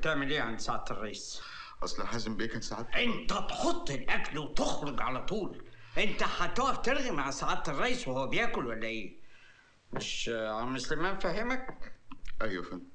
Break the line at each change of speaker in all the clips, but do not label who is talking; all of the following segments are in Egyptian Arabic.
بتعمل ايه عند سعاده الرئيس
اصل حازم بيه كان ساعات
انت تحط الاكل وتخرج على طول انت هتقف ترغي مع سعاده الرئيس وهو بياكل ولا ايه مش عم سليمان فهمك
ايوه فندم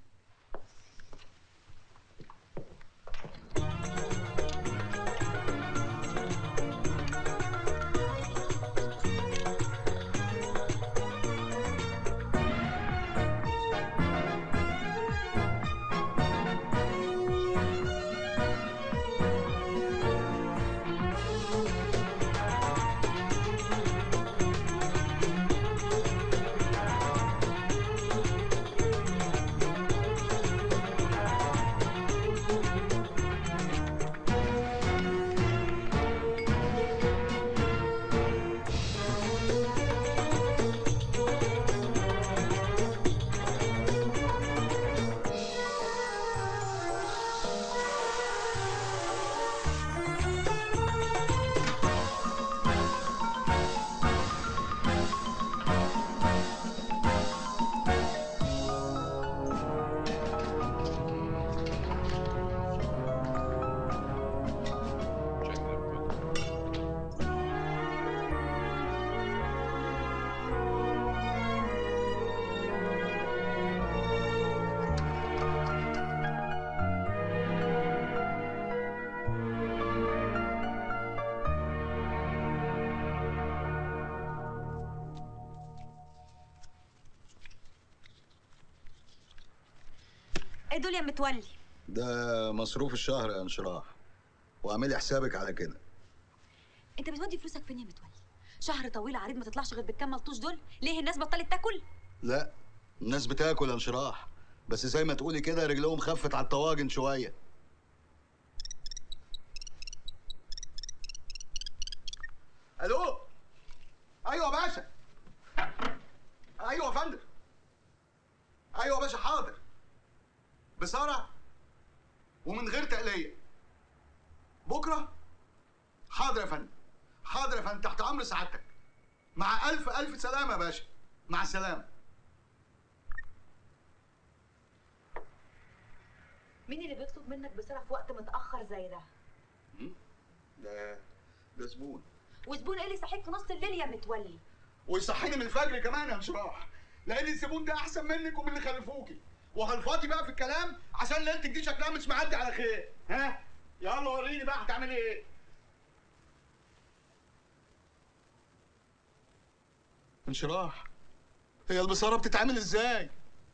ايه دول يا متولي
ده مصروف الشهر يا انشراح واعملي حسابك على كده
انت بتودي فلوسك فين يا متولي شهر طويل عريض ما تطلعش غير بالكام ملطوش دول ليه الناس بطلت تاكل
لا الناس بتاكل يا انشراح بس زي ما تقولي كده رجلهم خفت على الطواجن شويه الو ايوه يا باشا ايوه يا فندم ايوه يا باشا حاضر بسرعه ومن غير تقليه بكره حاضر يا فندم حاضر يا فندم تحت امر سعادتك مع الف الف سلامه يا باشا مع السلامه
مين اللي بيطلب منك بسرعه في وقت متاخر زي ده
ده ده زبون
وزبون ايه اللي يصحيك في نص الليل يا متولي
ويصحيني من الفجر كمان يا مشراح لان الزبون ده احسن منك ومن اللي خلفوكي وهلفاطي بقى في الكلام عشان ليلتك دي شكلها مش معدي على خير ها يلا وريني بقى هتعملي ايه انشراح هي البصاره بتتعمل ازاي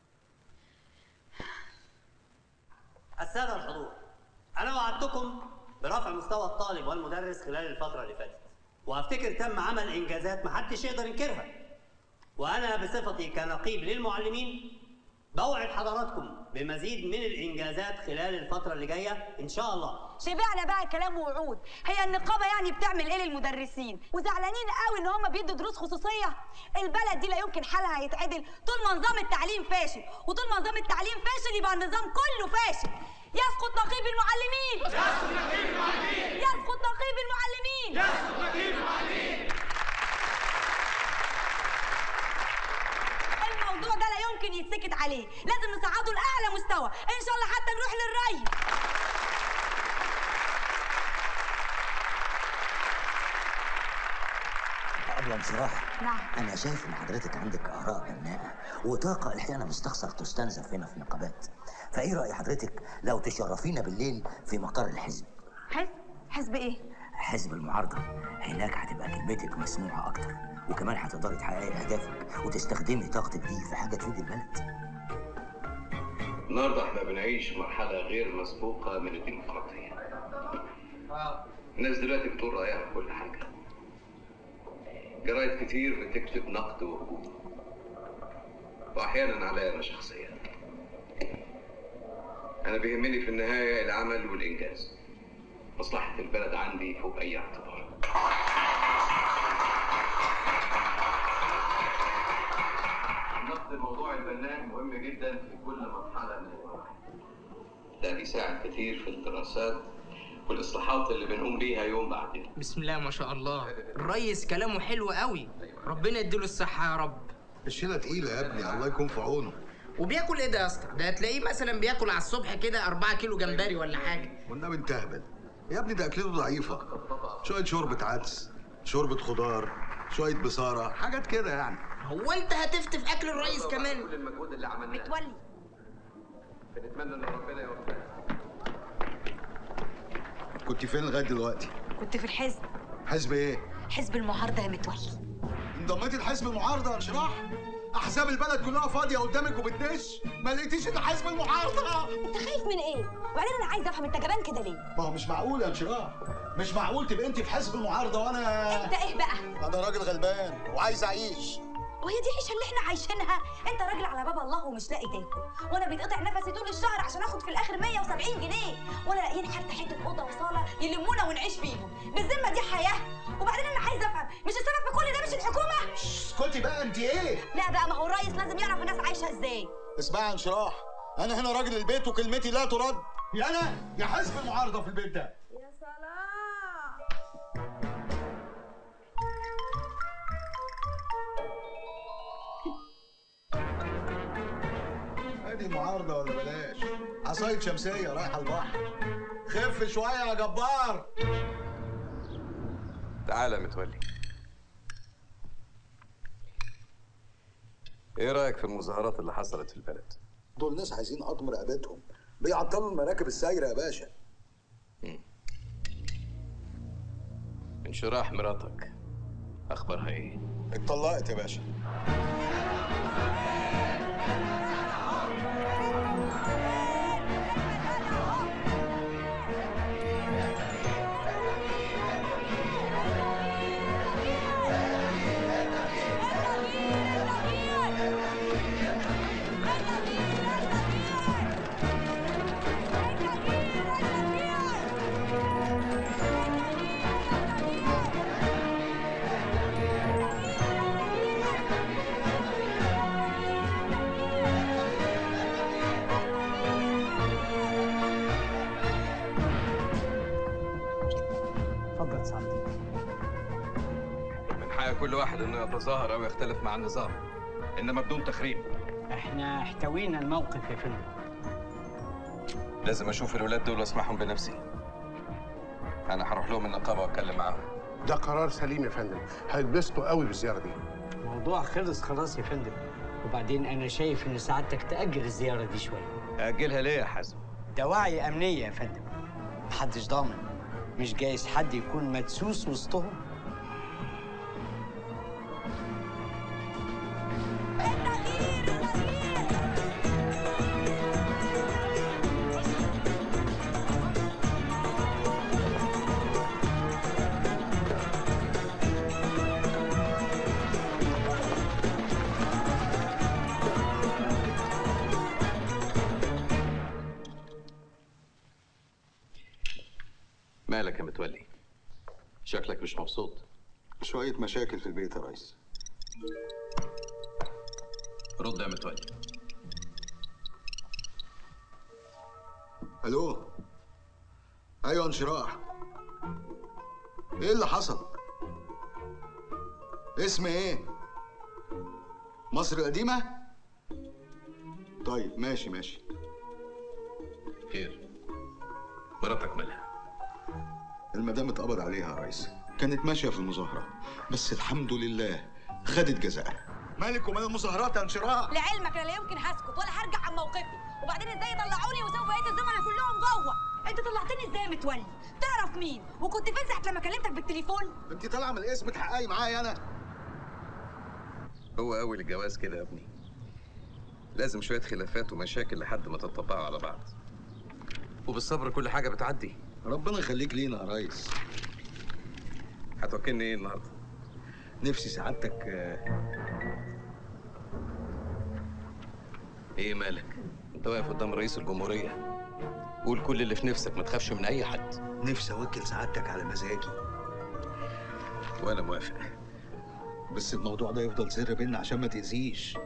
السادة الحضور أنا وعدتكم برفع مستوى الطالب والمدرس خلال الفترة اللي فاتت وأفتكر تم عمل إنجازات محدش يقدر ينكرها وأنا بصفتي كنقيب للمعلمين بوعد حضراتكم بمزيد من الإنجازات خلال الفترة اللي جاية إن شاء الله
شبعنا بقى كلام ووعود هي النقابه يعني بتعمل ايه للمدرسين وزعلانين قوي ان هم بيدوا دروس خصوصيه البلد دي لا يمكن حالها هيتعدل طول ما نظام التعليم فاشل وطول ما نظام التعليم فاشل يبقى النظام كله فاشل يسقط نقيب المعلمين يسقط نقيب المعلمين يسقط نقيب المعلمين يسقط نقيب المعلمين الموضوع ده لا يمكن يتسكت عليه لازم نصعده لاعلى مستوى ان شاء الله حتى نروح للري
قبل انصراح
نعم.
انا شايف ان حضرتك عندك اراء بناءه وطاقه الحقيقه مستخسر تستنزف هنا في النقابات فايه راي حضرتك لو تشرفينا بالليل في مقر الحزب
حزب حزب ايه
حزب المعارضه هناك هتبقى كلمتك مسموعه اكتر وكمان هتقدري تحققي اهدافك وتستخدمي طاقتك دي في حاجه تفيد البلد
النهارده احنا بنعيش مرحلة غير مسبوقة من الديمقراطية. الناس دلوقتي بتقول رأيها في كل حاجة. جرايد كتير بتكتب نقد وهجوم. وأحيانا عليا أنا شخصيا. أنا بيهمني في النهاية العمل والإنجاز. مصلحة البلد عندي فوق أي اعتبار. النقد الموضوعي البناء مهم جدا في كل مرحلة من المراحل. ده بيساعد كتير في الدراسات والإصلاحات اللي بنقوم بيها يوم بعد يوم.
بسم الله ما شاء الله الريس كلامه حلو قوي ربنا يديله الصحة يا رب
الشيله تقيله يا ابني الله يكون في عونه
وبياكل ايه ده يا اسطى ده هتلاقيه مثلا بياكل على الصبح كده 4 كيلو جمبري ولا حاجه
والنبي انت اهبل يا ابني ده اكلته ضعيفه شويه شوربه عدس شوربه خضار شويه بصاره حاجات كده يعني
هو انت هتفتف اكل الرئيس كمان
كل المجهود اللي عملناه
متولي
بنتمنى ان ربنا يوفقنا
كنت فين لغايه دلوقتي
كنت في الحزب
حزب ايه
حزب المعارضه يا متولي
انضميتي لحزب المعارضه يا انشراح احزاب البلد كلها فاضيه قدامك وبتدش ما لقيتيش الا حزب المعارضه
انت خايف من ايه وبعدين انا عايزه افهم انت جبان كده ليه
ما هو مش معقول يا انشراح مش معقول تبقى انت في حزب المعارضه وانا
انت ايه بقى
انا راجل غلبان وعايز اعيش
وهي دي العيشه اللي احنا عايشينها انت راجل على باب الله ومش لاقي تاكل وانا بيتقطع نفسي طول الشهر عشان اخد في الاخر 170 جنيه ولا لاقيين حتى حته اوضه وصاله يلمونا ونعيش فيهم بالذمه دي حياه وبعدين انا عايزه افهم مش السبب في كل ده مش الحكومه
اسكتي بقى انت ايه
لا بقى ما هو الرئيس لازم يعرف الناس عايشه ازاي
اسمعي يا انشراح انا هنا راجل البيت وكلمتي لا ترد يا انا يا حزب المعارضه في البيت ده
يا سلام
ادي معارضه ولا بلاش عصايه شمسيه رايحه البحر خف شويه يا جبار
تعالى متولي ايه رايك في المظاهرات اللي حصلت في البلد
دول ناس عايزين قطم رقبتهم بيعطلوا المراكب السايره يا باشا
انشراح مراتك اخبارها ايه
اتطلقت يا باشا
اتفضل سعادتك
من حق كل واحد انه يتظاهر او يختلف مع النظام انما بدون تخريب
احنا احتوينا الموقف يا فندم
لازم اشوف الولاد دول واسمعهم بنفسي انا هروح لهم النقابه واتكلم معاهم
ده قرار سليم يا فندم هيتبسطوا قوي بالزياره دي
الموضوع خلص خلاص يا فندم وبعدين انا شايف ان سعادتك تاجل الزياره دي شويه
اجلها ليه يا حازم
دواعي امنيه يا فندم محدش ضامن مش جايز حد يكون مدسوس وسطهم
مالك يا متولي شكلك مش مبسوط
شويه مشاكل في البيت يا ريس
رد يا متولي
الو ايوه انشراح ايه اللي حصل اسم ايه مصر القديمه طيب ماشي ماشي
خير مراتك مالها
المدام اتقبض عليها يا ريس كانت ماشيه في المظاهره بس الحمد لله خدت جزاءها مالك ومال المظاهرات يا انشراح
لعلمك انا لا يمكن هسكت ولا هرجع عن موقفي وبعدين ازاي يطلعوني وسوف بقيه الزملاء كلهم جوه انت طلعتني ازاي يا متولي تعرف مين وكنت فين ساعه لما كلمتك بالتليفون
انت طالعه من الاسم تحققي معايا انا
هو اول الجواز كده يا ابني لازم شويه خلافات ومشاكل لحد ما تتطبعوا على بعض وبالصبر كل حاجه بتعدي
ربنا يخليك لينا يا ريس
هتوكلني ايه النهارده
نفسي سعادتك آه،
ايه مالك انت واقف قدام رئيس الجمهوريه قول كل اللي في نفسك ما تخافش من اي حد
نفسي اوكل سعادتك على مزاجي
وانا موافق
بس الموضوع ده يفضل سر بينا عشان ما تأذيش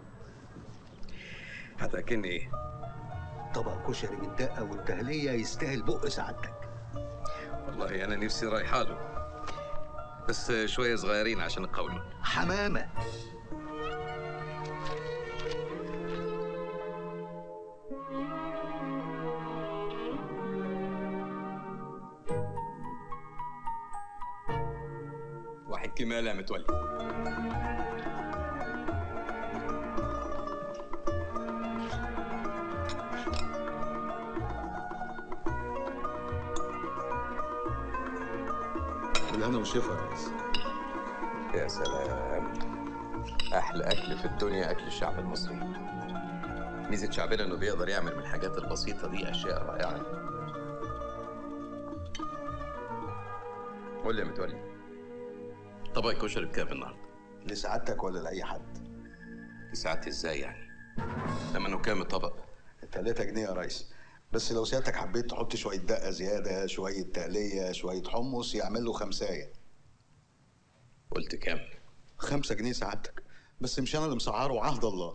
هتاكلني ايه
طبق كشري بالدقه والتهليه يستاهل بق سعادتك
والله انا نفسي رايحه له بس شويه صغيرين عشان القولون
حمامه
مال يا متولي
بالهنا والشفا يا ريس
يا سلام احلى اكل في الدنيا اكل الشعب المصري ميزه شعبنا انه بيقدر يعمل من الحاجات البسيطه دي اشياء رائعه قول لي يا متولي طبق الكشري بكام النهارده
لسعادتك ولا لاي حد
ساعتي ازاي يعني لما انه كام الطبق
3 جنيه يا ريس بس لو سيادتك حبيت تحط شويه دقه زياده شويه تقليه شويه حمص يعمل له خمسايه
قلت كام
خمسة جنيه سعادتك بس مش انا اللي مسعره وعهد الله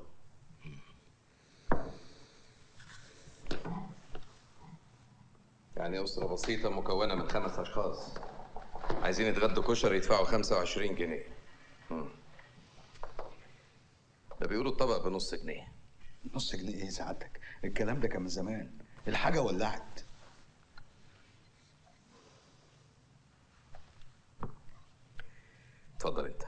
يعني أسرة بسيطة مكونة من خمس أشخاص عايزين يتغدوا كشري يدفعوا 25 جنيه مم. ده بيقولوا الطبق بنص جنيه
نص جنيه ايه سعادتك الكلام ده كان من زمان الحاجه ولعت
اتفضل أنت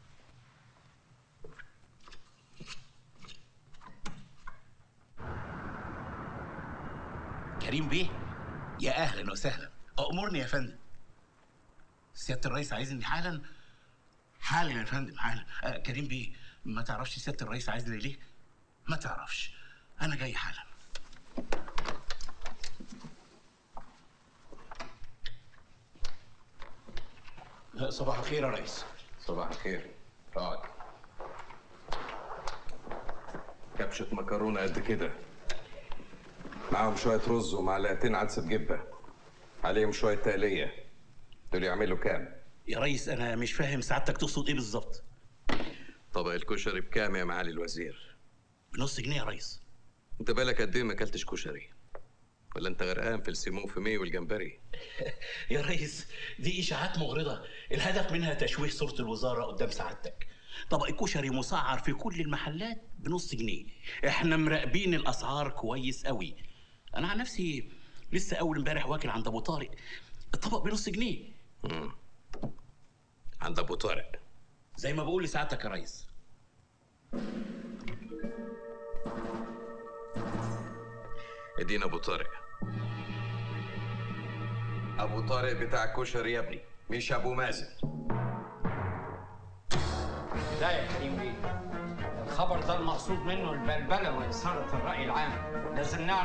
كريم بيه يا اهلا وسهلا امرني يا فندم سياده الرئيس عايزني حالا حالا يا فندم حالا آه كريم بيه ما تعرفش سياده الرئيس عايزني ليه ما تعرفش انا جاي حالا آه، صباح الخير يا ريس
صباح الخير اقعد كبشة مكرونة قد كده معاهم شوية رز ومعلقتين عدس بجبة عليهم شوية تقلية دول يعملوا كام؟
يا ريس انا مش فاهم سعادتك تقصد ايه بالظبط
طبق الكشري بكام يا معالي الوزير؟
بنص جنيه يا ريس
انت بالك قد ايه ما اكلتش كشري؟ ولا انت غرقان في السيمون فيمي والجمبري؟
يا ريس دي اشاعات مغرضه الهدف منها تشويه صوره الوزاره قدام سعادتك طبق الكشري مسعر في كل المحلات بنص جنيه احنا مراقبين الاسعار كويس قوي انا عن نفسي لسه اول امبارح واكل عند ابو طارق الطبق بنص جنيه
عند ابو طارق
زي ما بقول لسعادتك يا ريس
ادينا ابو طارق ابو طارق بتاع الكشري يا ابني مش ابو مازن
لا يا كريم بيه الخبر ده المقصود منه البلبله واثاره الراي العام لازم نعرف